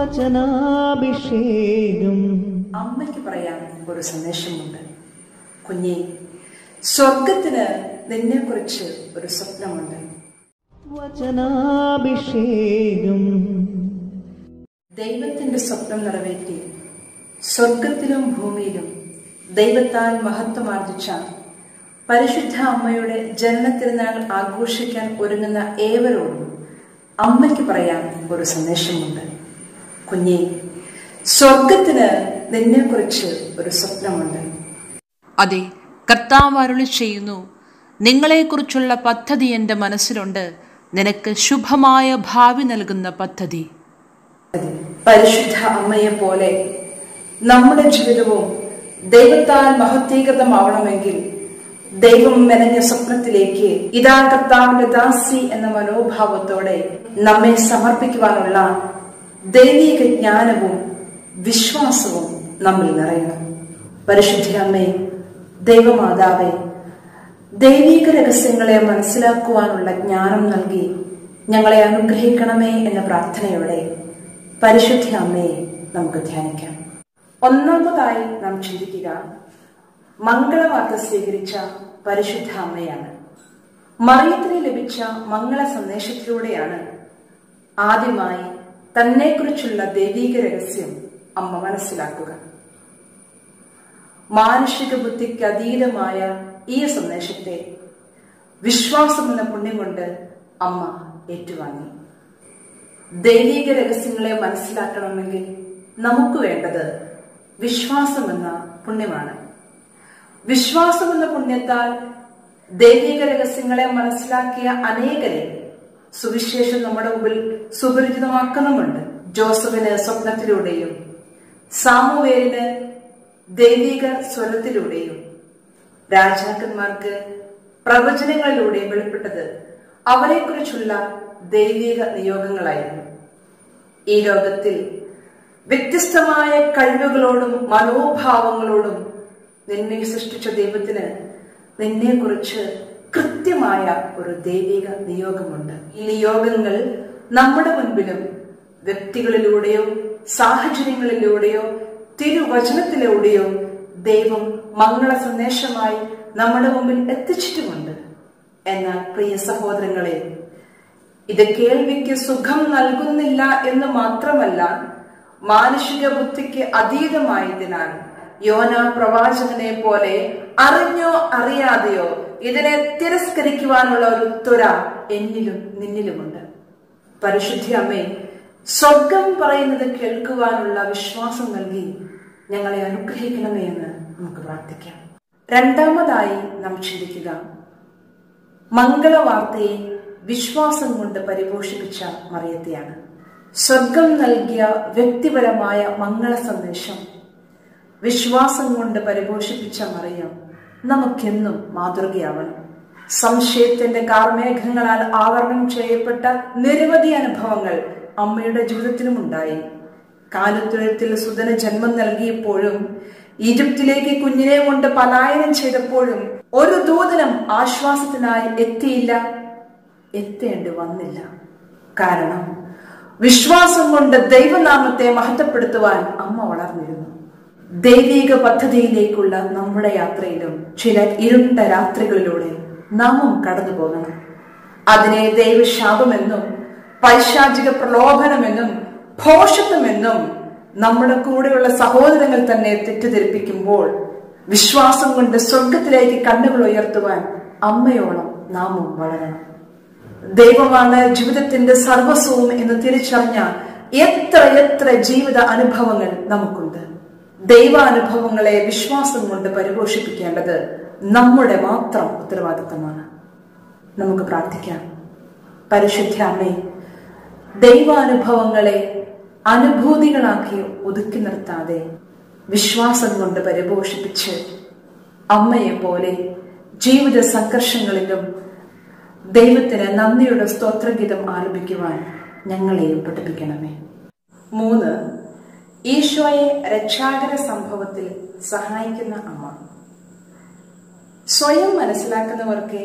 വചനാഭിഷേകം അമ്മയ്ക്ക് പറയാൻ ഒരു സന്ദേശമുണ്ട് കുഞ്ഞെ സ്വർഗത്തിന് നിന്നെക്കുറിച്ച് ഒരു സ്വപ്നമുണ്ട് വചനാഭിഷേകം ദൈവത്തിന്റെ സ്വപ്നം നിറവേറ്റി സ്വർഗത്തിലും ഭൂമിയിലും ദൈവത്താൽ മഹത്വമാർജിച്ച പരിശുദ്ധ അമ്മയുടെ ജനനത്തിരുന്നാൾ ആഘോഷിക്കാൻ ഒരുങ്ങുന്ന ഏവരോടും അമ്മയ്ക്ക് പറയാൻ ഒരു സന്ദേശമുണ്ട് കുഞ്ഞെ സ്വർഗത്തിന് നിന്നെക്കുറിച്ച് ഒരു സ്വപ്നമുണ്ട് അതെ കർത്താവ് അരുളി ചെയ്യുന്നു നിങ്ങളെക്കുറിച്ചുള്ള പദ്ധതി എൻ്റെ മനസ്സിലുണ്ട് നിനക്ക് ശുഭമായ ഭാവി നൽകുന്ന പദ്ധതി പരിശുദ്ധ അമ്മയെ പോലെ നമ്മുടെ ജീവിതവും ദൈവത്താൽ മഹത്വീകൃതമാവണമെങ്കിൽ ദൈവം മെനഞ്ഞ സ്വപ്നത്തിലേക്ക് ഇതാ കർത്താവിന്റെ ദാസി എന്ന മനോഭാവത്തോടെ നമ്മെ സമർപ്പിക്കുവാനുള്ള ദൈവിക ജ്ഞാനവും വിശ്വാസവും നമ്മിൽ നിറയണം പരിശുദ്ധ അമ്മേ ദൈവമാതാവേ ദൈവിക രഹസ്യങ്ങളെ മനസ്സിലാക്കുവാനുള്ള ജ്ഞാനം നൽകി ഞങ്ങളെ അനുഗ്രഹിക്കണമേ എന്ന പ്രാർത്ഥനയോടെ പരിശുദ്ധ അമ്മയെ നമുക്ക് ധ്യാനിക്കാം ഒന്നാമതായി നാം ചിന്തിക്കുക മംഗളവാർത്ത സ്വീകരിച്ച പരിശുദ്ധ അമ്മയാണ് മറിയത്തിന് ലഭിച്ച മംഗള സന്ദേശത്തിലൂടെയാണ് ആദ്യമായി തന്നെക്കുറിച്ചുള്ള ദൈവിക രഹസ്യം അമ്മ മനസ്സിലാക്കുക മാനുഷിക ബുദ്ധിക്ക് അതീതമായ ഈ സന്ദേശത്തെ വിശ്വാസം എന്ന പുണ്യം കൊണ്ട് അമ്മ ഏറ്റുവാങ്ങി ദൈവിക രഹസ്യങ്ങളെ മനസ്സിലാക്കണമെങ്കിൽ നമുക്ക് വേണ്ടത് വിശ്വാസം എന്ന പുണ്യമാണ് വിശ്വാസം എന്ന പുണ്യത്താൽ ദൈവിക രഹസ്യങ്ങളെ മനസ്സിലാക്കിയ അനേകരെ സുവിശേഷം നമ്മുടെ മുമ്പിൽ സുപരിചിതമാക്കുന്നുമുണ്ട് ജോസഫിന് സ്വപ്നത്തിലൂടെയും സാമുവേലിന് ദൈവിക സ്വരത്തിലൂടെയും രാജാക്കന്മാർക്ക് പ്രവചനങ്ങളിലൂടെയും വെളിപ്പെട്ടത് അവരെക്കുറിച്ചുള്ള ദൈവിക നിയോഗങ്ങളായിരുന്നു ഈ ലോകത്തിൽ വ്യത്യസ്തമായ കഴിവുകളോടും മനോഭാവങ്ങളോടും നിന്നെ സൃഷ്ടിച്ച ദൈവത്തിന് നിന്നെക്കുറിച്ച് കൃത്യമായ ഒരു ദൈവിക നിയോഗമുണ്ട് ഈ നിയോഗങ്ങൾ നമ്മുടെ മുൻപിലും വ്യക്തികളിലൂടെയോ സാഹചര്യങ്ങളിലൂടെയോ തിരുവചനത്തിലൂടെയോ ദൈവം മംഗള സന്ദേശമായി നമ്മുടെ മുമ്പിൽ എത്തിച്ചിട്ടുമുണ്ട് എന്നാൽ പ്രിയ സഹോദരങ്ങളെ ഇത് കേൾവിക്ക് സുഖം നൽകുന്നില്ല എന്ന് മാത്രമല്ല മാനുഷിക ബുദ്ധിക്ക് അതീതമായതിനാൽ യോന പ്രവാചകനെ പോലെ അറിഞ്ഞോ അറിയാതെയോ ഇതിനെ തിരസ്കരിക്കുവാനുള്ള ഒരു ത്വര എന്നിലും നിന്നിലുമുണ്ട് പരിശുദ്ധി അമ്മേ സ്വർഗം പറയുന്നത് കേൾക്കുവാനുള്ള വിശ്വാസം നൽകി ഞങ്ങളെ അനുഗ്രഹിക്കണമേ എന്ന് നമുക്ക് പ്രാർത്ഥിക്കാം രണ്ടാമതായി നാം ചിന്തിക്കുക മംഗളവാർത്തയെ വിശ്വാസം കൊണ്ട് പരിപോഷിപ്പിച്ച മറിയത്തെയാണ് സ്വർഗം നൽകിയ വ്യക്തിപരമായ മംഗള സന്ദേശം വിശ്വാസം കൊണ്ട് പരിപോഷിപ്പിച്ച മറിയം നമുക്കെന്നും മാതൃകയാവണം സംശയത്തിന്റെ കാർമേഘങ്ങളാൽ ആവരണം ചെയ്യപ്പെട്ട നിരവധി അനുഭവങ്ങൾ അമ്മയുടെ ജീവിതത്തിലും ഉണ്ടായി കാലത്തുഴത്തിൽ സുതന ജന്മം നൽകിയപ്പോഴും ഈജിപ്തിലേക്ക് കുഞ്ഞിനെ കൊണ്ട് പലായനം ചെയ്തപ്പോഴും ഒരു ദൂതനം ആശ്വാസത്തിനായി എത്തിയില്ല എത്തേണ്ടി വന്നില്ല കാരണം വിശ്വാസം കൊണ്ട് ദൈവനാമത്തെ മഹത്വപ്പെടുത്തുവാൻ അമ്മ വളർന്നിരുന്നു ദൈവിക പദ്ധതിയിലേക്കുള്ള നമ്മുടെ യാത്രയിലും ചില ഇരുണ്ട രാത്രികളിലൂടെ നാമും കടന്നു പോകണം അതിനെ ദൈവശാപമെന്നും പൈശാചിക പ്രലോഭനമെന്നും ഭോഷത്വമെന്നും നമ്മുടെ കൂടെയുള്ള സഹോദരങ്ങൾ തന്നെ തെറ്റിദ്ധരിപ്പിക്കുമ്പോൾ വിശ്വാസം കൊണ്ട് സ്വർഗത്തിലേക്ക് കണ്ണുകൾ ഉയർത്തുവാൻ അമ്മയോളം നാമും വളരണം ദൈവമാണ് ജീവിതത്തിന്റെ സർവസ്വവും എന്ന് തിരിച്ചറിഞ്ഞ എത്ര എത്ര ജീവിത അനുഭവങ്ങൾ നമുക്കുണ്ട് ദൈവാനുഭവങ്ങളെ വിശ്വാസം കൊണ്ട് പരിപോഷിപ്പിക്കേണ്ടത് നമ്മുടെ മാത്രം ഉത്തരവാദിത്തമാണ് നമുക്ക് പ്രാർത്ഥിക്കാം പരിശുദ്ധ അമ്മേ ദൈവാനുഭവങ്ങളെ അനുഭൂതികളാക്കി ഒതുക്കി നിർത്താതെ വിശ്വാസം കൊണ്ട് പരിപോഷിപ്പിച്ച് അമ്മയെ പോലെ ജീവിത സംഘർഷങ്ങളിലും ദൈവത്തിന് നന്ദിയുടെ സ്തോത്രഗീതം ആലപിക്കുവാൻ ഞങ്ങളെയും പഠിപ്പിക്കണമേ മൂന്ന് ഈശോയെ രക്ഷാകര സംഭവത്തിൽ സഹായിക്കുന്ന അമ്മ സ്വയം മനസ്സിലാക്കുന്നവർക്ക്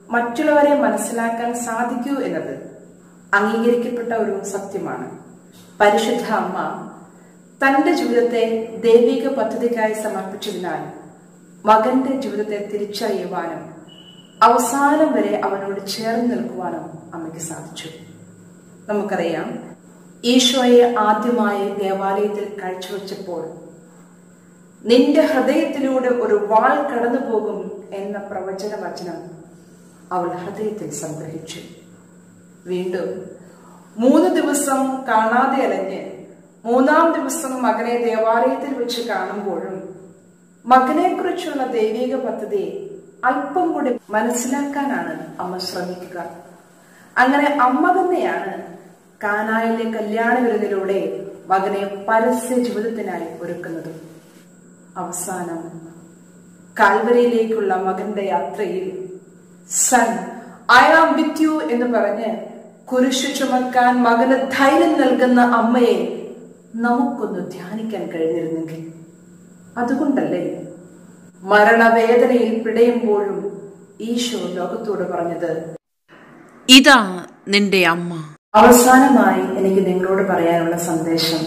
മറ്റുള്ളവരെ മനസ്സിലാക്കാൻ സാധിക്കൂ എന്നത് അംഗീകരിക്കപ്പെട്ട ഒരു സത്യമാണ് പരിശുദ്ധ അമ്മ തന്റെ ജീവിതത്തെ ദൈവിക പദ്ധതിക്കായി സമർപ്പിച്ചതിനാൽ മകന്റെ ജീവിതത്തെ തിരിച്ചറിയുവാനും അവസാനം വരെ അവനോട് ചേർന്ന് നിൽക്കുവാനും അമ്മയ്ക്ക് സാധിച്ചു നമുക്കറിയാം ഈശോയെ ആദ്യമായി ദേവാലയത്തിൽ കാഴ്ചവെച്ചപ്പോൾ നിന്റെ ഹൃദയത്തിലൂടെ ഒരു വാൾ കടന്നു പോകും എന്ന പ്രവചന വചനം അവൾ ഹൃദയത്തിൽ സംഗ്രഹിച്ചു വീണ്ടും മൂന്ന് ദിവസം കാണാതെ അലഞ്ഞ് മൂന്നാം ദിവസം മകനെ ദേവാലയത്തിൽ വെച്ച് കാണുമ്പോഴും മകനെ കുറിച്ചുള്ള ദൈവിക പദ്ധതി അല്പം കൂടി മനസ്സിലാക്കാനാണ് അമ്മ ശ്രമിക്കുക അങ്ങനെ അമ്മ തന്നെയാണ് കാനായിലെ കല്യാണ വിരുന്നിലൂടെ മകനെ പരസ്യ ജീവിതത്തിനായി ഒരുക്കുന്നത് അവസാനം കാൽവരിയിലേക്കുള്ള മകന്റെ യാത്രയിൽ son I am with you എന്ന് പറഞ്ഞ് കുരിശു ചുമക്കാൻ മകന് ധൈര്യം നൽകുന്ന അമ്മയെ നമുക്കൊന്ന് ധ്യാനിക്കാൻ കഴിഞ്ഞിരുന്നെങ്കിൽ അതുകൊണ്ടല്ലേ മരണവേദനയിൽ പിടയുമ്പോഴും ഈശോ ലോകത്തോട് പറഞ്ഞത് ഇതാ നിന്റെ അമ്മ അവസാനമായി എനിക്ക് നിങ്ങളോട് പറയാനുള്ള സന്ദേശം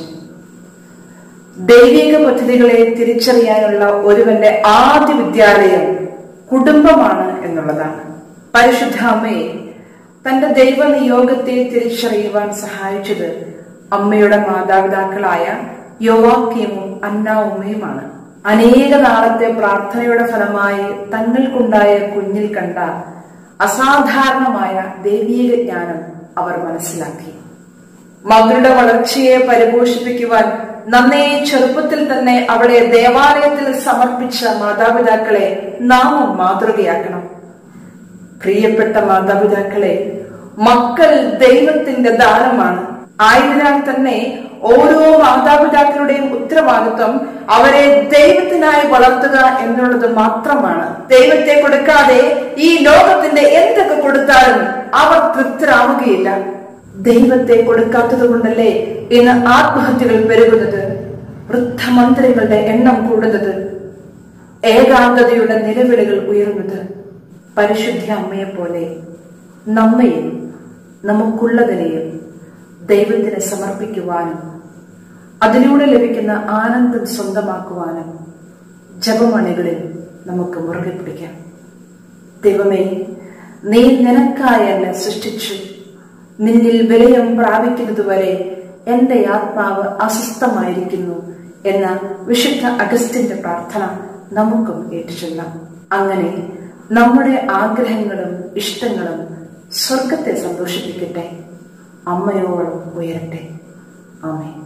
ദൈവിക പദ്ധതികളെ തിരിച്ചറിയാനുള്ള ഒരുവന്റെ ആദ്യ വിദ്യാലയം കുടുംബമാണ് എന്നുള്ളതാണ് പരിശുദ്ധ അമ്മയെ തന്റെ ദൈവനിയോഗത്തെ തിരിച്ചറിയുവാൻ സഹായിച്ചത് അമ്മയുടെ മാതാപിതാക്കളായ യോവാക്യമും അന്നാവുമ്മയുമാണ് അനേക നാളത്തെ പ്രാർത്ഥനയുടെ ഫലമായി തങ്ങൾക്കുണ്ടായ കുഞ്ഞിൽ കണ്ട അസാധാരണമായ ദൈവീക ജ്ഞാനം അവർ മനസ്സിലാക്കി മകളുടെ വളർച്ചയെ പരിപോഷിപ്പിക്കുവാൻ നന്നേ ചെറുപ്പത്തിൽ തന്നെ അവളെ ദേവാലയത്തിൽ സമർപ്പിച്ച മാതാപിതാക്കളെ നാമും മാതൃകയാക്കണം പ്രിയപ്പെട്ട മാതാപിതാക്കളെ മക്കൾ ദൈവത്തിന്റെ ദാനമാണ് ആയതിനാൽ തന്നെ ഓരോ മാതാപിതാക്കളുടെയും ഉത്തരവാദിത്വം അവരെ ദൈവത്തിനായി വളർത്തുക എന്നുള്ളത് മാത്രമാണ് ദൈവത്തെ കൊടുക്കാതെ ഈ ലോകത്തിന്റെ എന്തൊക്കെ കൊടുത്താലും അവർ തൃപ്തരാവുകയില്ല ദൈവത്തെ കൊടുക്കാത്തത് കൊണ്ടല്ലേ ഇന്ന് ആത്മഹത്യകൾ പെരുകുന്നത് വൃദ്ധമന്ത്രികളുടെ എണ്ണം കൂടുന്നത് ഏകാന്തതയുടെ നിലവിളികൾ ഉയർന്നത് പരിശുദ്ധ അമ്മയെ പോലെ നമ്മയും നമുക്കുള്ളതിനെയും ദൈവത്തിന് സമർപ്പിക്കുവാനും അതിലൂടെ ലഭിക്കുന്ന ആനന്ദം സ്വന്തമാക്കുവാനും ജപമണികളിൽ നമുക്ക് മുറുകെ പിടിക്കാം ദൈവമേ നീ നിനക്കായി എന്നെ സൃഷ്ടിച്ചു നിന്നിൽ വിലയം പ്രാപിക്കുന്നതുവരെ എന്റെ ആത്മാവ് അസ്വസ്ഥമായിരിക്കുന്നു എന്ന വിശുദ്ധ അഗസ്റ്റിന്റെ പ്രാർത്ഥന നമുക്കും ഏറ്റുചൊല്ലാം അങ്ങനെ നമ്മുടെ ആഗ്രഹങ്ങളും ഇഷ്ടങ്ങളും സ്വർഗത്തെ സന്തോഷിപ്പിക്കട്ടെ അമ്മയോളം ഉയരട്ടെ ആമേ